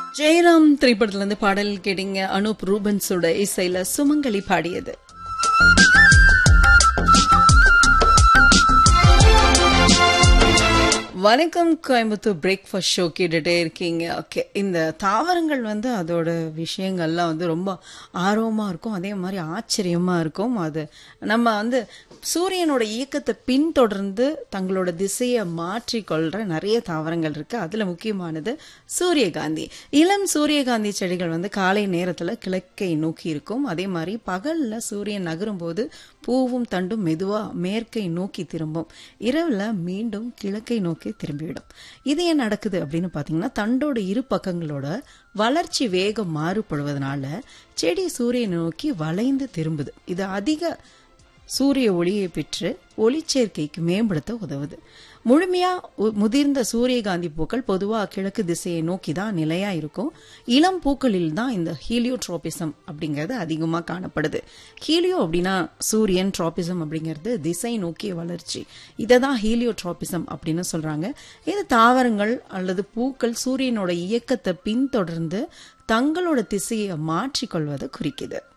ஜெயராம் திரைப்படத்துல இருந்து பாடல் கேட்டீங்க அனூப் ரூபன்ஸோட இசையில சுமங்கலி பாடியது வணக்கம் கோயம்புத்தூர் பிரேக்ஃபாஸ்ட் ஷோ கேட்டுட்டே இருக்கீங்க ஓகே இந்த தாவரங்கள் வந்து அதோட விஷயங்கள்லாம் வந்து ரொம்ப ஆர்வமா இருக்கும் அதே மாதிரி ஆச்சரியமா இருக்கும் அது நம்ம வந்து சூரியனோட இயக்கத்தை பின்தொடர்ந்து தங்களோட திசையை மாற்றிக்கொள்ற நிறைய தாவரங்கள் இருக்கு அதுல முக்கியமானது சூரியகாந்தி இளம் சூரியகாந்தி செடிகள் வந்து காலை நேரத்துல கிழக்கை நோக்கி இருக்கும் அதே மாதிரி பகல்ல சூரியன் நகரும் போது பூவும் தண்டும் மெதுவா மேற்கை நோக்கி திரும்பும் இரவுல மீண்டும் கிழக்கை நோக்கி திரும்பிவிடும் இது ஏன் நடக்குது அப்படின்னு பாத்தீங்கன்னா தண்டோட இரு பக்கங்களோட வளர்ச்சி வேகம் மாறுபடுவதனால செடி சூரியனை நோக்கி வளைந்து திரும்புது இது அதிக சூரிய ஒளியை பெற்று ஒளிச்சேர்க்கைக்கு மேம்படுத்த உதவுது முழுமையா உ- முதிர்ந்த சூரியகாந்தி பூக்கள் பொதுவா கிழக்கு திசையை நோக்கி தான் நிலையா இருக்கும் இளம் பூக்களில் தான் இந்த ஹீலியோட்ரோபிசம் அப்படிங்கிறது அதிகமா காணப்படுது ஹீலியோ அப்படின்னா சூரியன் ட்ராபிசம் அப்படிங்கிறது திசை நோக்கிய வளர்ச்சி இதை தான் ஹீலியோட்ரோபிசம் அப்படின்னு சொல்றாங்க இது தாவரங்கள் அல்லது பூக்கள் சூரியனோட இயக்கத்தை பின்தொடர்ந்து தங்களோட திசையை மாற்றிக்கொள்வதை குறிக்குது